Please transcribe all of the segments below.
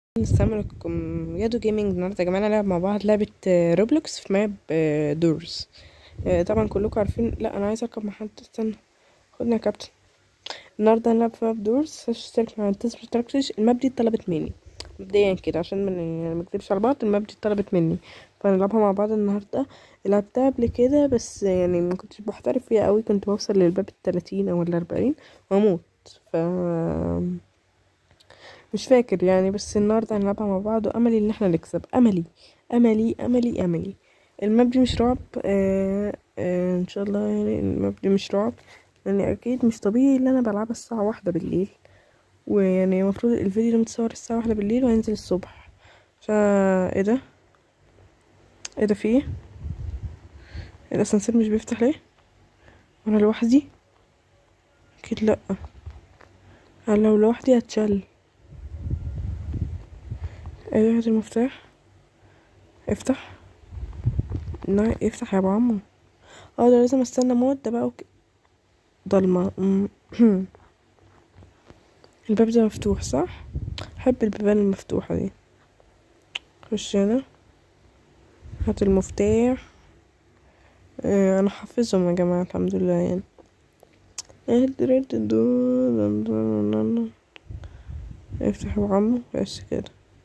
السلام عليكم يادو جيمنج النهارده يا جماعه نلعب مع بعض لعبه آه، روبلوكس في ماب آه، دورز آه، طبعا كلكم عارفين لا انا عايزه اركب مع حد استنى خدني يا كابتن النهارده هنلعب في ماب دورز اشترك مع التس مشتركتش الماب دي اتطلبت مني مبدئيا كده عشان ما يعني ما نكدبش على بعض الماب دي اتطلبت مني فهنلعبها مع بعض النهارده لعبتها قبل كده بس يعني ما كنتش بحترف فيها قوي كنت بوصل للباب التلاتين او الاربعين واموت ف مش فاكر يعني بس النهارده هنلعبها مع بعض واملي ان احنا نكسب املي املي املي املي الماب دي مش رعب آه آه ان شاء الله يعني الماب دي مش رعب يعني اكيد مش طبيعي ان انا بلعبها الساعه واحدة بالليل ويعني المفروض الفيديو ده متصور الساعه واحدة بالليل وهينزل الصبح فا ايه ده ايه ده في ايه إيه الاسانسير مش بيفتح ليه وانا لوحدي اكيد لا أنا لو لوحدي هتشل ايه هات المفتاح افتح لا افتح يا ابو عمو اه ده لازم استنى مدة بقى وك... ضلمة أمم. الباب ده مفتوح صح احب البيبان المفتوحة دي خش هنا هات المفتاح اه انا حافظهم يا جماعة الحمد لله يعني افتح يا ابو عمو بس كده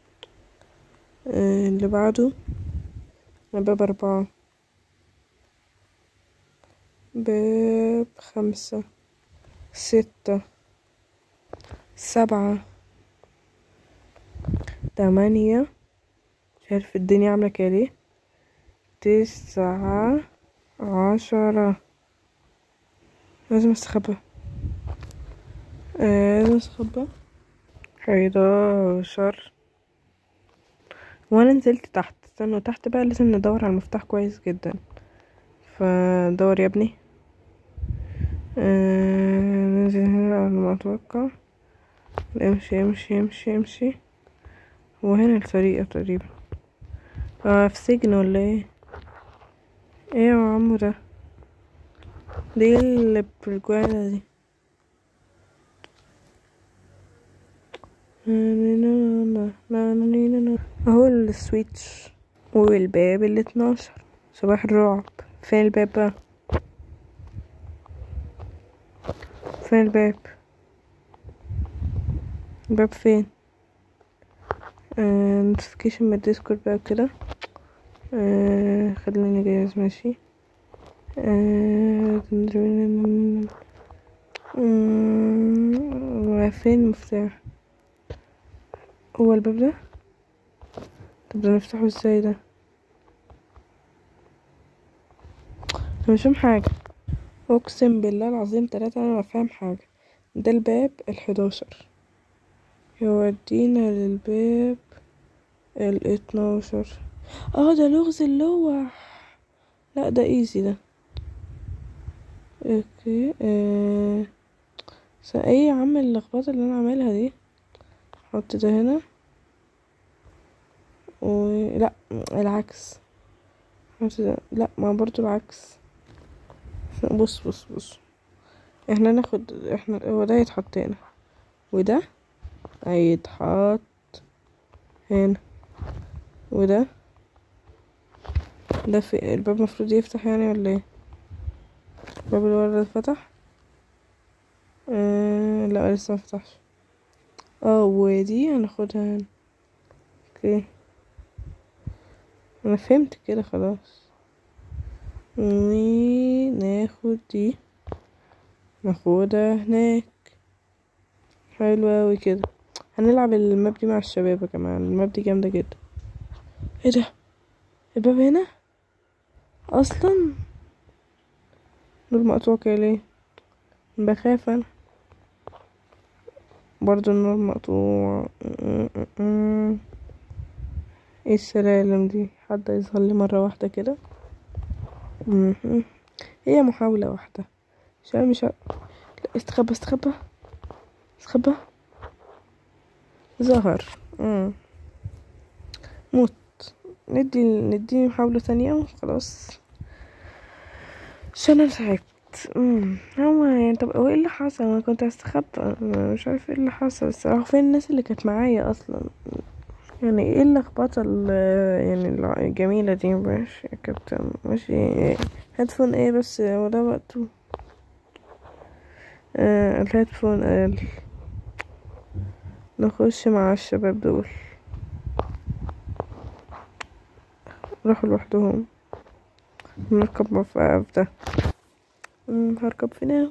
آه، اللي بعده باب أربعة باب خمسة ستة سبعة تمانية مش عارف الدنيا عاملة كده ليه تسعة عشرة لازم استخبى آه، لازم استخبى حداشر وانا نزلت تحت استنوا تحت بقى لازم ندور على المفتاح كويس جدا فدور يا ابني آه ننزل هنا على ما اتوقع امشي امشي امشي امشي وهنا الطريقة تقريبا اه في سجن ولا ايه ايه يا عمو ده دي اللي بالجوانا دي اهو السويتش والباب ال 12 صباح الرعب فين الباب بقى فين الباب الباب فين آه نوتيفيكيشن من الديسكورد بقى كده آه خليني جاهز ماشي آه آه فين المفتاح هو الباب ده طب ده نفتحه ازاي ده انا مش فاهم حاجه اقسم بالله العظيم تلاتة انا ما فاهم حاجه ده الباب الحداشر يودينا للباب الاتناشر اه ده لغز اللوح لا ده ايزي ده اوكي آه. ايه يا عم اللخبطه اللي انا عاملها دي حط ده هنا و... لا العكس حط ده لا ما برضو العكس بص بص بص احنا ناخد احنا هو ده يتحط هنا وده هيتحط هنا وده ده في الباب المفروض يفتح يعني ولا ايه الباب اللي ورا ده اتفتح آه لا لسه مفتحش اه ودي هناخدها هنا اوكي انا فهمت كده خلاص وناخد دي ناخدها هناك حلو اوي كده هنلعب الماب دي مع الشباب يا جماعه الماب دي جامده جدا ايه ده الباب هنا اصلا نور مقطوع كده ليه بخاف انا برضو النور مقطوع ايه السلالم دي حد يظهر لي مرة واحدة كده هي محاولة واحدة عشان مش ه... لا استخبى استخبى استخبى ظهر مم. موت ندي ندي محاولة ثانية وخلاص عشان انا تعبت امم هو يعني طب هو ايه اللي حصل انا كنت هستخبى أنا مش عارفه ايه اللي حصل الصراحه فين الناس اللي كانت معايا اصلا يعني ايه اللخبطة ال- يعني الع- الجميلة دي ماشي يا كابتن ماشي هيدفون ايه بس وده وقته آه الهيدفون قال نخش مع الشباب دول راحوا لوحدهم نركب مع- في ده مم، هركب فينا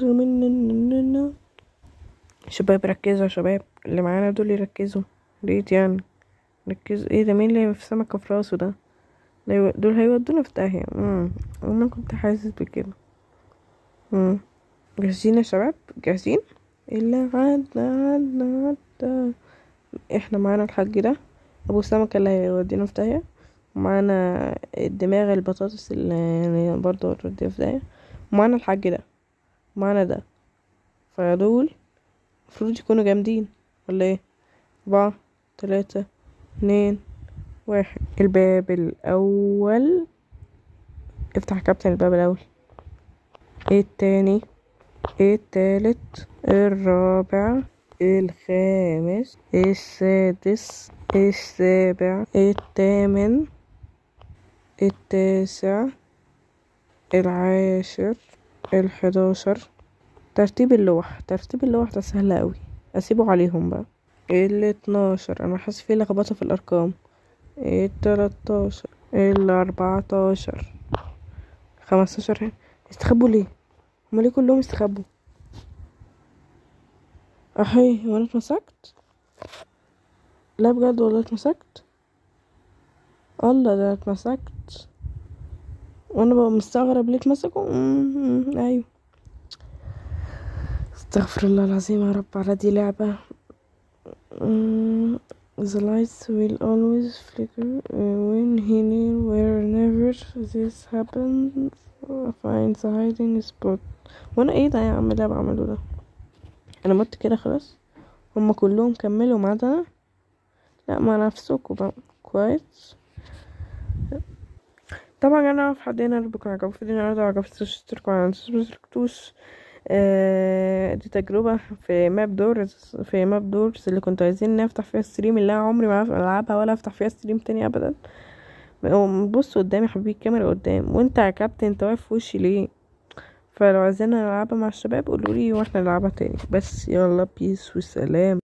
شباب ركزوا يا شباب اللي معانا دول يركزوا ريت يعني ركزوا ايه ده مين اللي في سمكة في راسه ده ده يو- دول هيودونا في داهية مم. انا كنت حاسس بكده مم. جاهزين يا شباب جاهزين الا عدى عدى عدى احنا معانا الحاج ده ابو سمكة اللي هيودينا في داهية ومعانا الدماغ البطاطس اللي يعني برضه هتودينا في داهية ومعانا الحاج ده ومعانا ده فدول المفروض يكونوا جامدين ولا ايه أربعة تلاتة اتنين واحد الباب الأول افتح يا كابتن الباب الأول ايه التاني ايه التالت الرابع الخامس السادس السابع الثامن التاسع العاشر الحداشر ترتيب اللوح ترتيب اللوح ده سهل قوي اسيبه عليهم بقى الاتناشر انا حاسس فيه لخبطه في الارقام التلاتاشر الاربعتاشر خمستاشر استخبوا ليه هما ليه كلهم استخبوا احي وانا اتمسكت لا بجد والله اتمسكت الله ده اتمسكت وانا بقى مستغرب ليه اتمسكوا مم، ايوه استغفر الله العظيم يا رب على دي لعبة Mm, the lights will always flicker uh, when he near whenever this happens find the hiding spot وانا ايه ده يا عم اللي أنا بعمله ده انا مت كده خلاص هما كلهم كملوا ما عدا انا لا مع نفسكوا بقى كويس طبعا انا في حد هنا بكون عجبكم في النهارده عجبتوش اشتركوا على مشتركتوش آه دي تجربة في ماب دورز في ماب دورز اللي كنتوا عايزين نفتح فيها ستريم اللي انا عمري ما العبها ولا افتح فيها ستريم تاني ابدا بص قدامي يا حبيبي الكاميرا قدام وانت يا كابتن انت واقف في وشي ليه فلو عايزين نلعبها مع الشباب قولولي واحنا نلعبها تاني بس يلا بيس والسلام